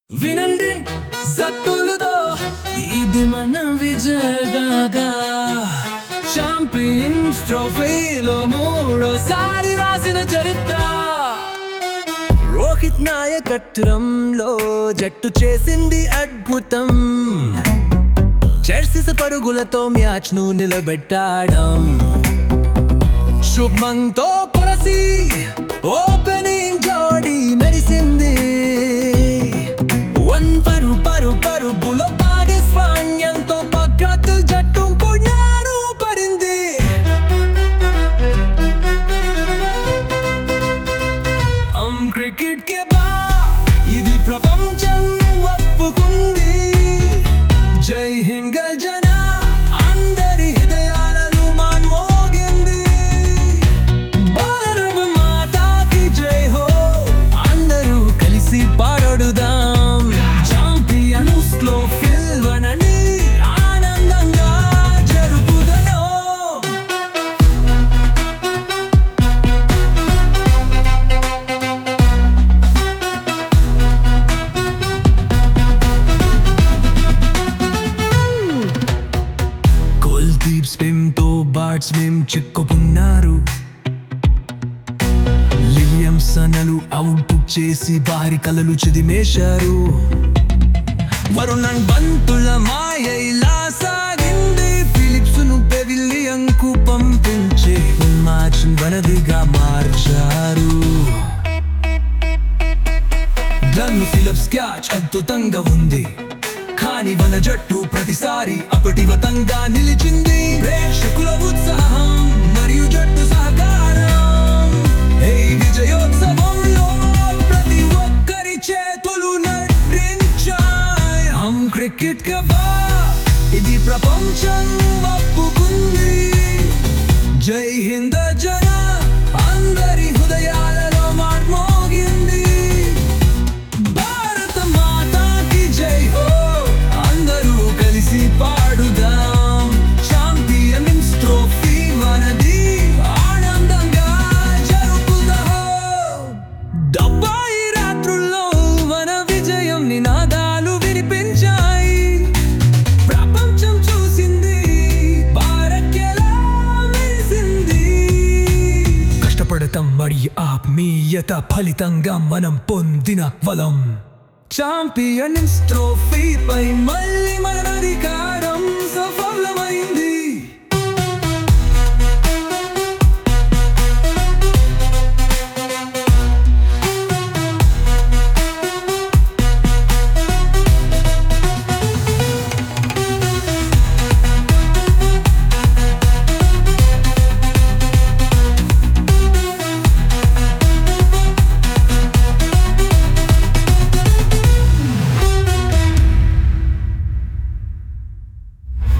వినండి సత్తులతో ఇది మన విజయగాగా ఛాంపియన్స్ ట్రోఫీలో మూడోసారి రాసిన చరిత్ర రోహిత్ నాయకత్వంలో జట్టు చేసింది అద్భుతం జెర్సీస్ పరుగులతో మ్యాచ్ ను నిలబెట్టాడం శుభ్మన్ తో కొరసి ఓపెనింగ్ జోడి మెరిసింది వన్ పరు పరు పరుగులో భాగస్వామ్యంతో పక్కతు జట్టు పుణ్యారు పడింది అం క్రికెట్ కే బా ఇది ప్రపంచం ఒప్పుకుంది జై హింద్ గర్జన అందరి హృదయాలను మాన్మోగింది భారత మాతాకి జై హో అందరూ కలిసి పాడుదాం ఛాంపియన్స్ లో గెలవనని ఆనందంగా జరుపుదను కుల్దీప్ స్పిన్ తో బాట్స్మెన్ చిక్కుకున్నారు లిలియంసనలు అవుట్ చేసి వారి కలలు చిదిమేశారు వరుణన్ బంతుల మాయ ఇలా సాగింది ఫిలిప్స్ ను పెవిలియన్ కు పంపించి మ్యాచ్ వనదిగా మార్చారు గన్ ఫిలిప్స్ క్యాచ్ అద్భుతంగా ఉంది కానీ మన జట్టు ప్రతిసారి అపటివతంగా నిలిచింది ప్రేక్షకుల ఉత్సాహం మరియు జట్టు సహకారం ఈ విజయోత్సవంలో ప్రతి ఒక్కరి చేతులు నటించాయి హం క్రికెట్ కబా ఇది ప్రపంచం ఒప్పుకుంది జై హింద్ జన అందరి హృదయాలలో మార్మోగింది భారత మాతాకి జై హో అందరూ కలిసి పాడుదాం ఛాంపియన్స్ ట్రోఫీ మనది ఆనందంగా జరుపుదాం డెబ్బై రాత్రుల్లో మన విజయం నినాదాలు వినిపించాయి ప్రపంచం చూసింది భారత్ ఎలా మెరిసింది కష్టపడటం మరియు ఆత్మీయత ఫలితంగా మనం పొందిన ఫలం ఛాంపియన్స్ ట్రోఫీపై మళ్ళీ మన అధికారం